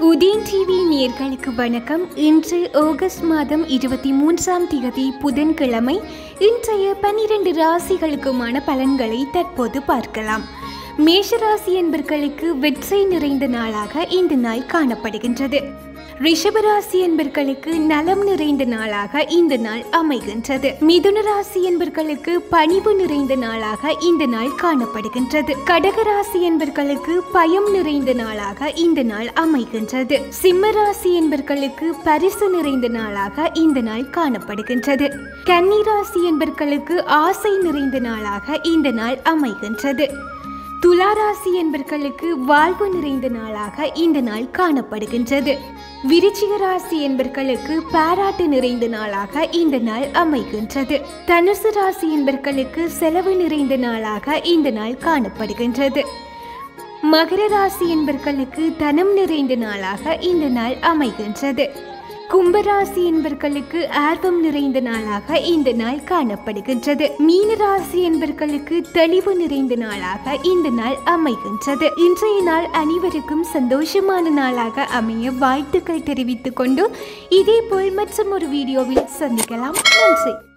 Udayan TV நேர்களுக்கு வணக்கம் இன்று ஆகஸ்ட் மாதம் இருபத்தி மூன்றாம் தேதி புதன்கிழமை இன்றைய பனிரெண்டு ராசிகளுக்குமான பலன்களை தற்போது பார்க்கலாம் மேஷராசி என்பர்களுக்கு வெற்றி நிறைந்த நாளாக இந்த நாள் காணப்படுகின்றது ரிஷபராசி என்பர்களுக்கு நலம் நிறைந்த நாளாக இந்த நாள் அமைகின்றது மிதுன ராசி என்பர்களுக்கு பணிவு நிறைந்த நாளாக இந்த நாள் காணப்படுகின்றது கடகராசி என்பர்களுக்கு பயம் நிறைந்த நாளாக இந்த நாள் அமைகின்றது சிம்ம ராசி என்பர்களுக்கு பரிசு நிறைந்த நாளாக இந்த நாள் காணப்படுகின்றது கன்னி ராசி என்பர்களுக்கு ஆசை நிறைந்த நாளாக இந்த நாள் அமைகின்றது துளாராசி என்பர்களுக்கு வாழ்வு நிறைந்த நாளாக இந்த நாள் காணப்படுகின்றது விருச்சிக ராசி என்பர்களுக்கு பாராட்டு நிறைந்த நாளாக இந்த நாள் அமைகின்றது தனுசு ராசி என்பர்களுக்கு செலவு நிறைந்த நாளாக இந்த நாள் காணப்படுகின்றது மகர ராசி என்பர்களுக்கு தனம் நிறைந்த நாளாக இந்த நாள் அமைகின்றது கும்பராசி என்பர்களுக்கு ஆர்வம் நிறைந்த நாளாக இந்த நாள் காணப்படுகின்றது மீன ராசி என்பர்களுக்கு தெளிவு நிறைந்த நாளாக இந்த நாள் அமைகின்றது இன்றைய நாள் அனைவருக்கும் சந்தோஷமான நாளாக அமைய வாழ்த்துக்கள் தெரிவித்துக் கொண்டு இதே போல் மற்றும் ஒரு வீடியோவில் சந்திக்கலாம் நன்றி